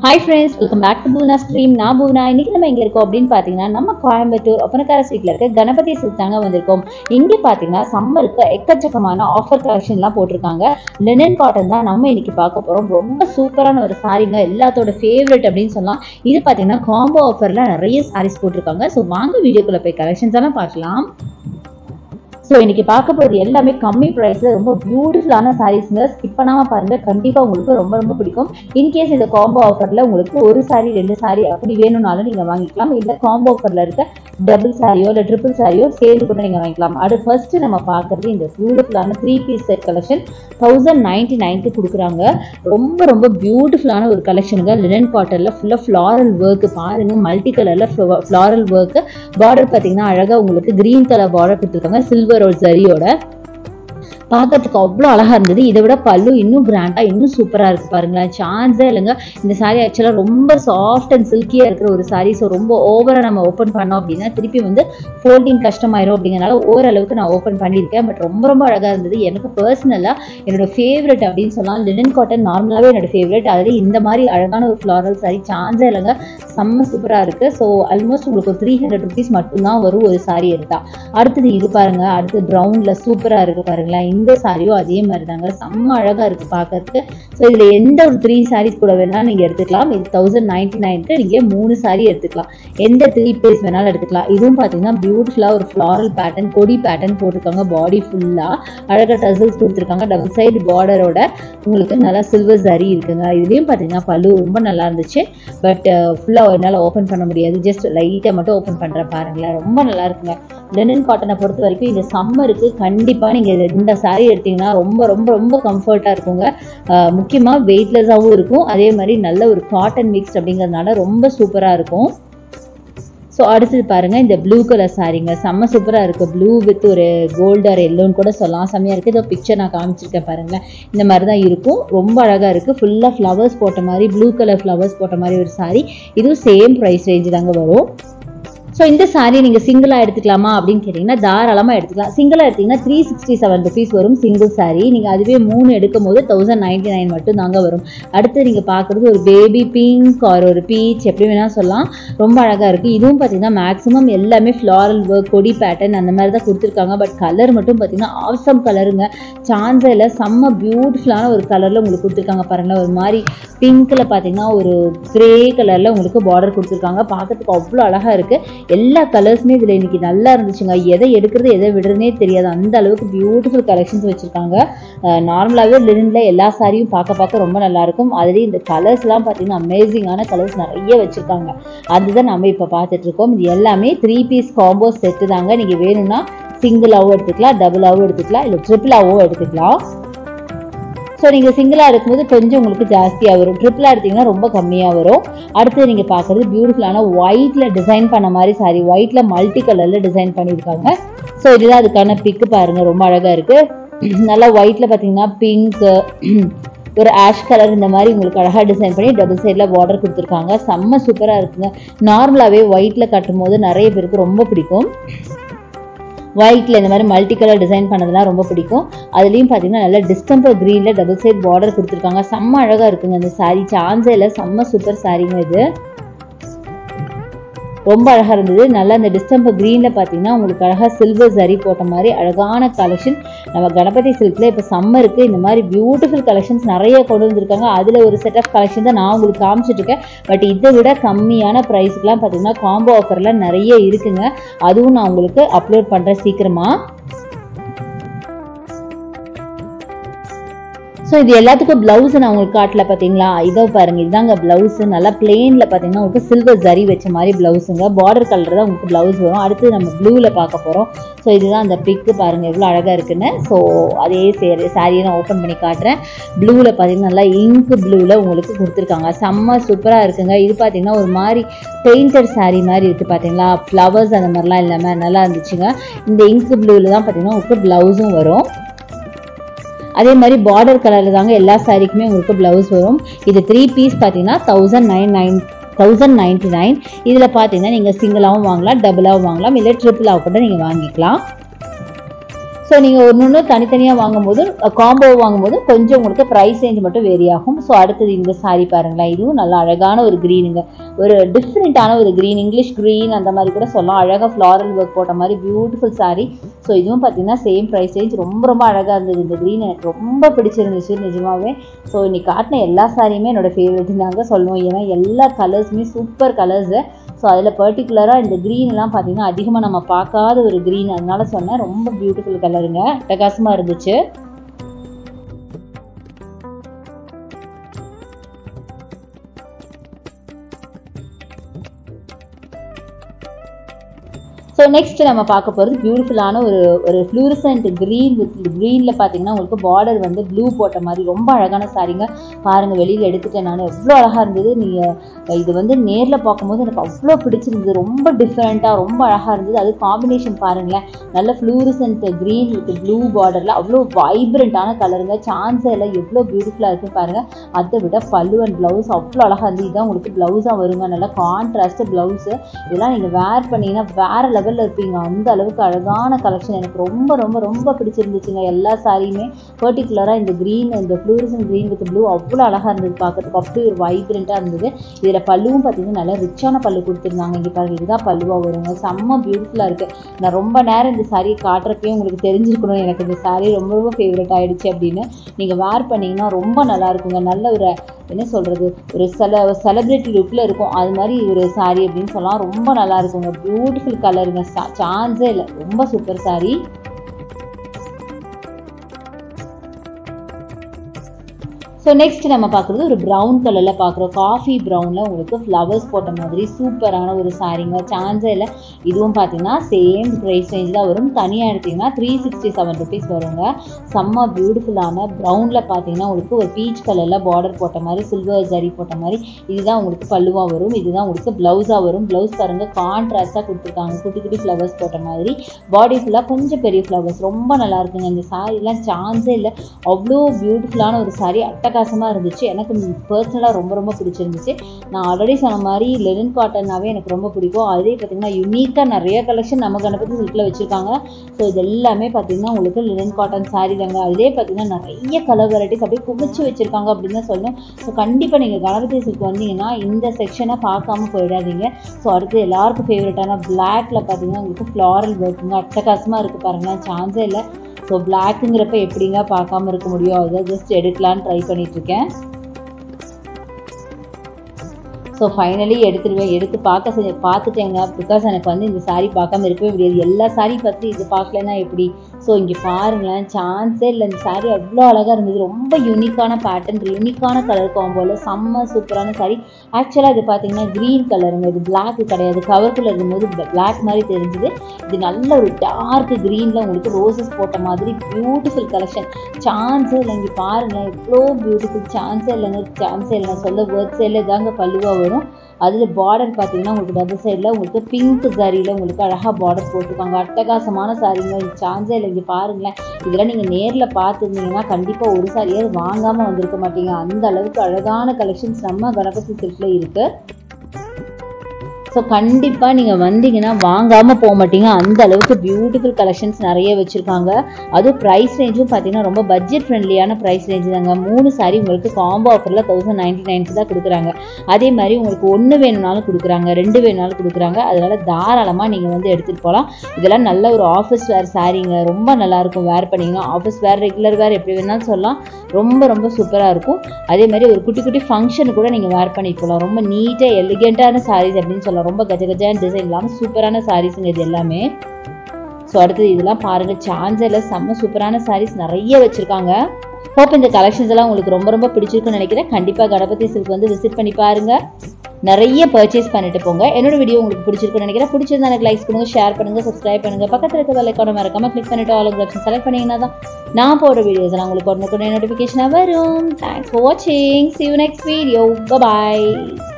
hi friends welcome back to Poona stream நான் பூனா இன்னைக்கு நம்ம எங்க இருக்கோம் அப்படின்னு பார்த்தீங்கன்னா நம்ம கோயம்புத்தூர் ஒப்பனக்கார ஸ்ட்ரீட்ல இருக்க கணபதி சில்க் தாங்க வந்திருக்கோம் இங்கே பார்த்தீங்கன்னா சம்மருக்கு எக்கச்சக்கமான ஆஃபர் கலெக்ஷன்லாம் போட்டிருக்காங்க லினன் காட்டன் தான் நம்ம இன்னைக்கு பார்க்க போறோம் ரொம்ப சூப்பரான ஒரு சாரீங்க எல்லாத்தோட ஃபேவரட் அப்படின்னு சொல்லலாம் இது பார்த்தீங்கன்னா காம்போ ஆஃபர்ல நிறைய சாரீஸ் போட்டிருக்காங்க ஸோ வாங்க வீடியோக்குள்ள போய் கலெக்ஷன்ஸ் எல்லாம் பார்க்கலாம் ஸோ இன்னைக்கு பார்க்க போகிறது எல்லாமே கம்மி ப்ரைஸில் ரொம்ப பியூட்டிஃபுல்லான சாரீஸ்ங்க ஸ்கிப் பண்ணாமல் பாருங்கள் கண்டிப்பாக உங்களுக்கு ரொம்ப ரொம்ப பிடிக்கும் இன்கேஸ் இந்த காம்போ ஆஃபரில் உங்களுக்கு ஒரு சாரி ரெண்டு சாரி அப்படி வேணும்னாலும் நீங்கள் வாங்கிக்கலாம் இல்லை காம்போ ஆஃபரில் இருக்க டபுள் சாரியோ இல்லை ட்ரிபிள் சாரியோ சேர்ந்து கூட நீங்கள் வாங்கிக்கலாம் அது ஃபர்ஸ்ட் நம்ம பார்க்குறது இந்த பியூட்டிஃபுல்லான three piece set collection thousand ninety நைன்க்கு கொடுக்குறாங்க ரொம்ப ரொம்ப பியூட்டிஃபுல்லான ஒரு கலெக்ஷனுங்க லினன் காட்டனில் ஃபுல்லாக ஃப்ளாரல் ஒர்க்கு பாருங்கள் மல்டி கலரில் ஃப்ளாரல் ஒர்க்கு பார்டர் பார்த்தீங்கன்னா அழகாக உங்களுக்கு க்ரீன் கலர் பார்டர் கொடுத்துருக்காங்க சில்வர் ஒரு சரியோட பார்க்கறதுக்கு அவ்வளோ அழகாக இருந்தது இதை விட பல்லு இன்னும் கிராண்டாக இன்னும் சூப்பராக இருக்குது பாருங்களேன் சான்ஸே இல்லைங்க இந்த சாரீ ஆக்சுவலாக ரொம்ப சாஃப்ட் அண்ட் சில்கியாக இருக்கிற ஒரு சாரீ ஸோ ரொம்ப ஓவராக நம்ம ஓப்பன் பண்ணோம் அப்படின்னா திருப்பி வந்து ஃபோல்டிங் கஷ்டமாயிரும் அப்படிங்கிறனால ஓரளவுக்கு நான் ஓப்பன் பண்ணியிருக்கேன் பட் ரொம்ப ரொம்ப அழகாக இருந்தது எனக்கு பர்சனலாக என்னோட ஃபேவரட் அப்படின்னு சொல்லலாம் லினன் காட்டன் நார்மலாகவே என்னோட ஃபேவரட் அதில் இந்த மாதிரி அழகான ஒரு ஃப்ளாரல் சாரீ சான்ஸே இல்லைங்க செம்ம சூப்பராக இருக்குது ஸோ ஆல்மோஸ்ட் உங்களுக்கு த்ரீ ஹண்ட்ரட் ருபீஸ் மட்டும்தான் வரும் ஒரு சாரீ எடுத்தா அடுத்தது இது பாருங்க அடுத்து ப்ரௌனில் சூப்பராக இருக்குது பாருங்களேன் இந்த சாரியும் அதே மாதிரி தாங்க செம்ம அழகாக இருக்குது பார்க்கறதுக்கு ஸோ இதில் எந்த ஒரு த்ரீ சாரீஸ் கூட வேணாலும் நீங்கள் எடுத்துக்கலாம் இது தௌசண்ட் நைன்டி நைனுக்கு நீங்கள் மூணு சாரீ எடுத்துக்கலாம் எந்த த்ரீ பீஸ் வேணாலும் எடுத்துக்கலாம் இதுவும் பார்த்தீங்கன்னா பியூட்டிஃபுல்லாக ஒரு ஃப்ளாரல் பேட்டர்ன் கொடி பேட்டர்ன் போட்டிருக்காங்க பாடி ஃபுல்லாக அழகாக டசல்ஸ் கொடுத்துருக்காங்க டபுள் சைடு பார்டரோட உங்களுக்கு நல்லா சில்வர் சரி இருக்குங்க இதுலேயும் பார்த்தீங்கன்னா பல்லு ரொம்ப நல்லா இருந்துச்சு பட் ஃபுல்லாக என்னால் ஓப்பன் பண்ண முடியாது ஜஸ்ட் லைட்டாக மட்டும் ஓப்பன் பண்ணுறேன் பாருங்களேன் ரொம்ப நல்லா இருக்குங்க லெனின் காட்டனை பொறுத்த வரைக்கும் இந்த சம்மருக்கு கண்டிப்பாக நீங்கள் இந்த சாரீ எடுத்தீங்கன்னா ரொம்ப ரொம்ப ரொம்ப கம்ஃபர்ட்டாக இருக்குங்க முக்கியமாக வெயிட்லெஸ்ஸாகவும் இருக்கும் அதே மாதிரி நல்ல ஒரு காட்டன் மிக்ஸ் அப்படிங்கிறதுனால ரொம்ப சூப்பராக இருக்கும் ஸோ அடுத்தது பாருங்கள் இந்த ப்ளூ கலர் சாரீங்க செம்ம சூப்பராக இருக்குது ப்ளூ வித் ஒரு கோல்டு ஆர் எல்லோன்னு கூட சொல்லலாம் செம்மையாக இருக்குது இதோ பிக்சர் நான் காமிச்சிருக்கேன் பாருங்களேன் இந்த மாதிரி தான் இருக்கும் ரொம்ப அழகாக இருக்குது ஃபுல்லாக ஃப்ளவர்ஸ் போட்ட மாதிரி ப்ளூ கலர் ஃப்ளவர்ஸ் போட்ட மாதிரி ஒரு சாரீ இதுவும் சேம் ப்ரைஸ் ரேஞ்சு தாங்க வரும் ஸோ இந்த சாரீ நீங்கள் சிங்கிளாக எடுத்துக்கலாமா அப்படின்னு கேட்டிங்கன்னா தாராளமாக எடுத்துக்கலாம் சிங்கிளாக எடுத்திங்கன்னா த்ரீ சிக்ஸ்டி செவன் ருபீஸ் வரும் சிங்கிள் சாரீ நீங்கள் அதுவே மூணு எடுக்கும் போது தௌசண்ட் நைன்டி நைன் மட்டும் தாங்க வரும் அடுத்து நீங்கள் பார்க்குறது ஒரு பேபி பிங்க் ஆர் ஒரு பீச் எப்படி வேணால் சொல்லலாம் ரொம்ப அழகாக இருக்குது இதுவும் பார்த்தீங்கன்னா மேக்ஸிமம் எல்லாமே ஃப்ளாரல் ஒர்க் கொடி பேட்டர்ன் அந்த மாதிரி தான் கொடுத்துருக்காங்க பட் கலர் மட்டும் பார்த்தீங்கன்னா ஆசம் கலருங்க சான்ஸில் செம்ம பியூட்டிஃபுல்லான ஒரு கலரில் உங்களுக்கு கொடுத்துருக்காங்க பாருங்களேன் ஒரு மாதிரி பிங்க்கில் பார்த்தீங்கன்னா ஒரு க்ரே கலரில் உங்களுக்கு பார்டர் கொடுத்துருக்காங்க பார்க்கறதுக்கு அவ்வளோ அழகாக இருக்குது எல்லா கலர்ஸுமே இதில் இன்னைக்கு நல்லா இருந்துச்சுங்க எதை எடுக்கிறது எதை விடுறதுனே தெரியாது அந்த அளவுக்கு பியூட்டிஃபுல் கலெக்ஷன்ஸ் வச்சுருக்காங்க நார்மலாகவே லினில் எல்லா சாரியும் பார்க்க பார்க்க ரொம்ப நல்லாயிருக்கும் அதுலேயும் இந்த கலர்ஸ்லாம் பார்த்தீங்கன்னா அமேசிங்கான கலர்ஸ் நிறைய வச்சுருக்காங்க அதுதான் நம்ம இப்போ பார்த்துட்ருக்கோம் இது எல்லாமே த்ரீ பீஸ் காம்போ செட்டு தாங்க நீங்கள் வேணும்னா சிங்கிளாகவும் எடுத்துக்கலாம் டபுளாகவும் எடுத்துக்கலாம் இல்லை ட்ரிபிளாகவும் எடுத்துக்கலாம் ஸோ நீங்கள் சிங்கிளாக எடுக்கும்போது கொஞ்சம் உங்களுக்கு ஜாஸ்தியாக வரும் ட்ரிப்பிளாக எடுத்திங்கன்னா ரொம்ப கம்மியாக வரும் அடுத்து நீங்கள் பார்க்குறது பியூட்டிஃபுல்லான ஒயிட்டில் டிசைன் பண்ண மாதிரி சாரி ஒயிட்டில் மல்டி கலரில் டிசைன் பண்ணியிருக்காங்க ஸோ இதுதான் அதுக்கான பிக்கு பாருங்கள் ரொம்ப அழகாக இருக்குது நல்லா ஒயிட்டில் பார்த்தீங்கன்னா பிங்க்கு ஒரு ஆஷ் கலர் இந்த மாதிரி உங்களுக்கு அழகாக டிசைன் பண்ணி டபுள் சைடில் பார்டர் கொடுத்துருக்காங்க செம்ம சூப்பராக இருக்குங்க நார்மலாகவே ஒயிட்டில் கட்டும் போது நிறைய பேருக்கு ரொம்ப பிடிக்கும் ஒயிட்டில் இந்த மாதிரி மல்டி கலர் டிசைன் பண்ணதெல்லாம் ரொம்ப பிடிக்கும் அதுலேயும் பார்த்தீங்கன்னா நல்ல டிஸ்டம்பர் க்ரீனில் டபுள் சைட் பார்டர் கொடுத்துருக்காங்க செம்ம அழகாக இருக்குங்க இந்த சாரீ சான்ஸே இல்லை செம்ம சூப்பர் சாரீங்க இது ரொம்ப அழகாக இருந்தது நல்லா இந்த டிஸ்டம்பர் க்ரீனில் பார்த்தீங்கன்னா உங்களுக்கு அழகாக சில்வர் சரி போட்ட மாதிரி அழகான கலெக்ஷன் நம்ம கணபதி சில்கில் இப்போ சம்மருக்கு இந்த மாதிரி பியூட்டிஃபுல் கலெக்ஷன்ஸ் நிறைய கொண்டு வந்திருக்காங்க அதில் ஒரு செட் ஆஃப் கலெக்ஷன் தான் நான் உங்களுக்கு காமிச்சிட்ருக்கேன் பட் இதை விட கம்மியான ப்ரைஸுக்கெலாம் பார்த்தீங்கன்னா காம்போ ஆஃபர்லாம் நிறைய இருக்குங்க அதுவும் நான் உங்களுக்கு அப்லோட் பண்ணுறேன் சீக்கிரமாக ஸோ இது எல்லாத்துக்கும் ப்ளவுஸ் நான் உங்களுக்கு காட்டல பார்த்தீங்களா இதோ பாருங்க இதுதாங்க ப்ளவுஸ் நல்லா பிளெயினில் பார்த்தீங்கன்னா உங்களுக்கு சில்வர் ஜரி வச்ச மாதிரி ப்ளவுஸுங்க பார்டர் கலர் தான் உங்களுக்கு ப்ளவுஸ் வரும் அடுத்து நம்ம ப்ளூவில் பார்க்க போகிறோம் ஸோ இதுதான் அந்த பிக்கு பாருங்கள் எவ்வளோ அழகாக இருக்குன்னு ஸோ அதே சேரி சாரியை நான் ஓப்பன் பண்ணி காட்டுறேன் ப்ளூவில் பார்த்தீங்கன்னா நல்லா இங்கு ப்ளூவில் உங்களுக்கு கொடுத்துருக்காங்க செம்ம சூப்பராக இருக்குங்க இது பார்த்தீங்கன்னா ஒரு மாதிரி பெயிண்டட் சாரீ மாதிரி இருக்குது பார்த்தீங்களா ஃப்ளவர்ஸ் அந்த மாதிரிலாம் இல்லாமல் நல்லா இருந்துச்சுங்க இந்த இங்கு ப்ளூவில் தான் பார்த்தீங்கன்னா உங்களுக்கு ப்ளவுஸும் வரும் அதே மாதிரி பார்டர் கலரில் தாங்க எல்லா சாரீக்குமே உங்களுக்கு ப்ளவுஸ் வரும் இது த்ரீ பீஸ் பார்த்தீங்கன்னா thousand nine nine thousand ninety nine இதில் பார்த்தீங்கன்னா நீங்கள் சிங்கிளாகவும் வாங்கலாம் டபுளாகவும் வாங்கலாம் இல்லை ட்ரிபிளாக கூட நீங்கள் வாங்கிக்கலாம் ஸோ ஸோ நீங்கள் ஒன்று ஒன்று தனித்தனியாக வாங்கும்போது காம்போ வாங்கும்போது கொஞ்சம் உங்களுக்கு ப்ரைஸ் ரேஞ்ச் மட்டும் வேரி ஆகும் ஸோ அடுத்தது இந்த saree பாருங்களேன் இதுவும் நல்ல அழகான ஒரு க்ரீனுங்க ஒரு டிஃப்ரெண்ட்டான ஒரு க்ரீன் இங்கிலீஷ் க்ரீன் அந்த மாதிரி கூட சொல்லலாம் அழகாக ஃப்ளாரல் ஒர்க் போட்ட மாதிரி பியூட்டிஃபுல் saree ஸோ இதுவும் பார்த்தீங்கன்னா சேம் ப்ரைஸ் ரேஞ்ச் ரொம்ப ரொம்ப அழகாக இருந்தது இந்த க்ரீன் எனக்கு ரொம்ப பிடிச்சிருந்துச்சு நிஜமாவே ஸோ இன்னைக்கு காட்டின எல்லா சாரியுமே என்னோட ஃபேவரட் தாங்க சொல்லணும் ஏன்னா எல்லா கலர்ஸுமே சூப்பர் கலர்ஸு ஸோ அதில் பர்டிகுலராக இந்த க்ரீன்லாம் பார்த்தீங்கன்னா அதிகமாக நம்ம பார்க்காத ஒரு க்ரீன் அதனால சொன்னேன் ரொம்ப பியூட்டிஃபுல் கலருங்க அட்டகாசமாக இருந்துச்சு ஸோ நெக்ஸ்ட் நம்ம பார்க்க போகிறது பியூட்டிஃபுல்லான ஒரு ஒரு ஃப்ளூரசன்ட் க்ரீன் வித் க்ரீனில் பார்த்தீங்கன்னா உங்களுக்கு பார்டர் வந்து ப்ளூ போட்ட மாதிரி ரொம்ப அழகான சாரீங்க பாருங்கள் வெளியில் எடுத்துட்டேன் நான் எவ்வளோ அழகாக இருந்தது நீங்கள் இது வந்து நேரில் பார்க்கும்போது எனக்கு அவ்வளோ பிடிச்சிருந்தது ரொம்ப டிஃப்ரெண்ட்டாக ரொம்ப அழகாக இருந்தது அது காம்பினேஷன் பாருங்களேன் நல்ல ஃப்ளூரசன்ட் க்ரீன் வித் ப்ளூ பார்டரில் அவ்வளோ வைப்ரண்ட்டான கலருங்க சான்ஸ் எல்லாம் எவ்வளோ பியூட்டிஃபுல்லாக இருக்குன்னு பாருங்கள் அதை விட பல்லு அண்ட் ப்ளவுஸ் அவ்வளோ அழகாக இருந்தது இதுதான் உங்களுக்கு ப்ளவுஸாக வருங்க நல்லா கான்ட்ராஸ்ட் ப்ளவுஸு இதெல்லாம் நீங்கள் வேர் பண்ணீங்கன்னா வேறு லெவலில் இருப்பீங்க அந்த அளவுக்கு அழகான கலெக்ஷன் எனக்கு ரொம்ப ரொம்ப ரொம்ப பிடிச்சிருந்துச்சுங்க எல்லா சாரியுமே பர்டிகுலராக இந்த க்ரீன் இந்த ஃப்ளூரசன் க்ரீன் வித் ப்ளூ அவ்வளோ அழகாக இருந்தது பார்க்கறதுக்கு அப்படி ஒரு வைப்ரண்ட்டாக இருந்தது இதில் பல்லுவும் பார்த்தீங்கன்னா நல்லா ரிச்சான பல்லு கொடுத்துருந்தாங்க இங்கே பாருங்க இதுதான் பல்லுவாக வருங்க செம்ம பியூட்டிஃபுல்லாக இருக்குது நான் ரொம்ப நேரம் இந்த சாரியை காட்டுறப்பயே உங்களுக்கு தெரிஞ்சிருக்கணும் எனக்கு இந்த சாரி ரொம்ப ரொம்ப ஃபேவரட் ஆயிடுச்சு அப்படின்னு நீங்கள் வேர் பண்ணிங்கன்னா ரொம்ப நல்லா இருக்குங்க நல்ல ஒரு என்ன சொல்கிறது ஒரு செல செலிப்ரிட்டி லுக்கில் இருக்கும் அது மாதிரி ஒரு சாரி அப்படின்னு சொல்லலாம் ரொம்ப நல்லா இருக்குங்க பியூட்டிஃபுல் கலருங்க சான்ஸே இல்லை ரொம்ப சூப்பர் சாரி ஸோ நெக்ஸ்ட் நம்ம பார்க்குறது ஒரு ப்ரௌன் கலரில் பார்க்குறோம் காஃபி ப்ரௌனில் உங்களுக்கு ஃப்ளவர்ஸ் போட்ட மாதிரி சூப்பரான ஒரு சாரீங்க சான்ஸே இல்லை இதுவும் பார்த்தீங்கன்னா சேம் ப்ரைஸ் ரேஞ்ச் தான் வரும் தனியாக எடுத்திங்கன்னா த்ரீ சிக்ஸ்டி செவன் ருபீஸ் வருங்க செம்ம பியூட்டிஃபுல்லான ப்ரௌனில் பார்த்தீங்கன்னா உங்களுக்கு ஒரு பீச் கலரில் பார்டர் போட்ட மாதிரி சில்வர் ஜரி போட்ட மாதிரி இதுதான் உங்களுக்கு பல்லுவாக வரும் இதுதான் உங்களுக்கு ப்ளவுஸாக வரும் ப்ளவுஸ் பாருங்கள் கான்ட்ராஸ்ட்டாக கொடுத்துருக்காங்க குட்டி குட்டி ஃப்ளவர்ஸ் போட்ட மாதிரி பாடி ஃபுல்லாக கொஞ்சம் பெரிய ஃப்ளவர்ஸ் ரொம்ப நல்லா இருக்குங்க இந்த சாரீலாம் சான்ஸே இல்லை அவ்வளோ பியூட்டிஃபுல்லான ஒரு சாரீ அட்டகாசமாக இருந்துச்சு எனக்கு பர்சனலாக ரொம்ப ரொம்ப பிடிச்சிருந்துச்சு நான் ஆல்ரெடி சொன்ன மாதிரி லெனின் காட்டன்னாவே எனக்கு ரொம்ப பிடிக்கும் அதே பார்த்திங்கன்னா யூனிக்காக நிறைய கலெக்ஷன் நம்ம கணபதி சில்கில் வச்சுருக்காங்க ஸோ இது எல்லாமே பார்த்திங்கன்னா உங்களுக்கு லினன் காட்டன் சாரீ தாங்க அதிலே பார்த்திங்கன்னா நிறைய கலர் வெரைட்டிஸ் அப்படியே குவிச்சு வச்சுருக்காங்க அப்படின்னு தான் சொல்லணும் ஸோ கண்டிப்பாக நீங்கள் கணபதி சில்க் வந்தீங்கன்னா இந்த செக்ஷனை பார்க்காம போயிடாதீங்க ஸோ அடுத்து எல்லாருக்கும் ஃபேவரட்டான பிளாக்ல பார்த்தீங்கன்னா உங்களுக்கு ஃப்ளாரல் ஒர்க்குங்க அட்டகாசமாக இருக்குது பாருங்களேன் சான்ஸே இல்லை ஸோ பிளாக்குங்கிறப்ப எப்படிங்க பார்க்காம இருக்க முடியும் அதை ஜஸ்ட் எடுக்கலான்னு ட்ரை பண்ணிகிட்ருக்கேன் ஸோ ஃபைனலி எடுத்துருவேன் எடுத்து பார்க்க செஞ்ச பார்த்துட்டேங்க பிகாஸ் எனக்கு வந்து இந்த சாரீ பார்க்காம இருக்கவே முடியாது எல்லா சாரீ பார்த்து இது பார்க்கலன்னா எப்படி ஸோ இங்கே பாருங்களேன் சான்ஸே இல்லை இந்த சாரீ அவ்வளோ அழகாக இருந்தது ரொம்ப யூனிக்கான பேட்டர்ன் யூனிக்கான கலர் காம்போவில் செம்ம சூப்பரான சாரீ ஆக்சுவலாக இது பார்த்தீங்கன்னா க்ரீன் கலருங்க இது பிளாக் கிடையாது கவருக்குள்ளே இருக்கும்போது பிளாக் மாதிரி தெரிஞ்சுது இது நல்ல ஒரு டார்க் க்ரீனில் உங்களுக்கு ரோசஸ் போட்ட மாதிரி பியூட்டிஃபுல் கலெக்ஷன் சான்ஸே இல்லை இங்கே பாருங்கள் எவ்வளோ பியூட்டிஃபுல் சான்ஸே இல்லைங்க சான்ஸே இல்லை நான் சொல்ல வேர்ட்ஸே இல்லை இதாங்க பல்லுவாக வரும் அதில் பார்டர் பார்த்தீங்கன்னா உங்களுக்கு டபுள் சைடில் உங்களுக்கு பிங்க் சாரியில் உங்களுக்கு அழகாக பார்டர் போட்டிருக்காங்க அட்டகாசமான சாரீங்க சான்ஸே இல்லை இங்கே பாருங்களேன் இதெல்லாம் நீங்கள் நேரில் பார்த்துருந்தீங்கன்னா கண்டிப்பாக ஒரு சாரியாவது வாங்காமல் வந்திருக்க மாட்டீங்க அந்த அளவுக்கு அழகான கலெக்ஷன்ஸ் நம்ம கணபதி சில்கில் இருக்குது ஸோ கண்டிப்பாக நீங்கள் வந்தீங்கன்னா வாங்காமல் போக மாட்டீங்க அந்த அளவுக்கு பியூட்டிஃபுல் கலெக்ஷன்ஸ் நிறைய வச்சுருக்காங்க அதுவும் ப்ரைஸ் ரேஞ்சும் பார்த்தீங்கன்னா ரொம்ப பட்ஜெட் ஃப்ரெண்ட்லியான ப்ரைஸ் ரேஞ்சு தாங்க மூணு சாரி உங்களுக்கு காம்போ ஆஃபரில் தௌசண்ட் நைன்ட்டி நைன்க்கு தான் கொடுக்குறாங்க அதே மாதிரி உங்களுக்கு ஒன்று வேணும்னாலும் கொடுக்குறாங்க ரெண்டு வேணுனாலும் கொடுக்குறாங்க அதனால் தாராளமாக நீங்கள் வந்து எடுத்துகிட்டு போகலாம் இதெல்லாம் நல்ல ஒரு ஆஃபீஸ் வேர் சாரீங்க ரொம்ப நல்லாயிருக்கும் வேர் பண்ணிங்கன்னா ஆஃபீஸ் வேர் ரெகுலர் வேர் எப்படி வேணாலும் சொல்லலாம் ரொம்ப ரொம்ப சூப்பராக இருக்கும் அதே மாதிரி ஒரு குட்டி குட்டி ஃபங்க்ஷனு கூட நீங்கள் வேர் பண்ணிட்டு போகலாம் ரொம்ப நீட்டாக எலிகெண்ட்டான சாரீஸ் அப்படின்னு சொல்லலாம் ரொம்ப கஜ கஜான டிசைன் இல்லாமல் சூப்பரான சாரீஸுங்க இது எல்லாமே ஸோ அடுத்தது இதெல்லாம் பாருங்கள் சான்ஸில் செம்ம சூப்பரான சாரீஸ் நிறைய வச்சுருக்காங்க ஹோப் இந்த கலெக்ஷன்ஸ் எல்லாம் உங்களுக்கு ரொம்ப ரொம்ப பிடிச்சிருக்குன்னு நினைக்கிறேன் கண்டிப்பாக கணபதி சில்க் வந்து விசிட் பண்ணி பாருங்கள் நிறைய பர்ச்சேஸ் பண்ணிட்டு போங்க என்னோட வீடியோ உங்களுக்கு பிடிச்சிருக்குன்னு நினைக்கிறேன் பிடிச்சிருந்தா எனக்கு லைக்ஸ் பண்ணுங்க ஷேர் பண்ணுங்க சப்ஸ்கிரைப் பண்ணுங்க பக்கத்தில் இருக்க வெள்ளைக்கான மறக்காம கிளிக் பண்ணிட்டு ஆல் ஆப்ஷன் செலக்ட் பண்ணீங்கன்னா தான் நான் போடுற வீடியோஸ் எல்லாம் உங்களுக்கு உடனுக்குடனே நோட்டிஃபிகேஷனாக வரும் தேங்க்ஸ் ஃபார் வாட்சிங் see you next video bye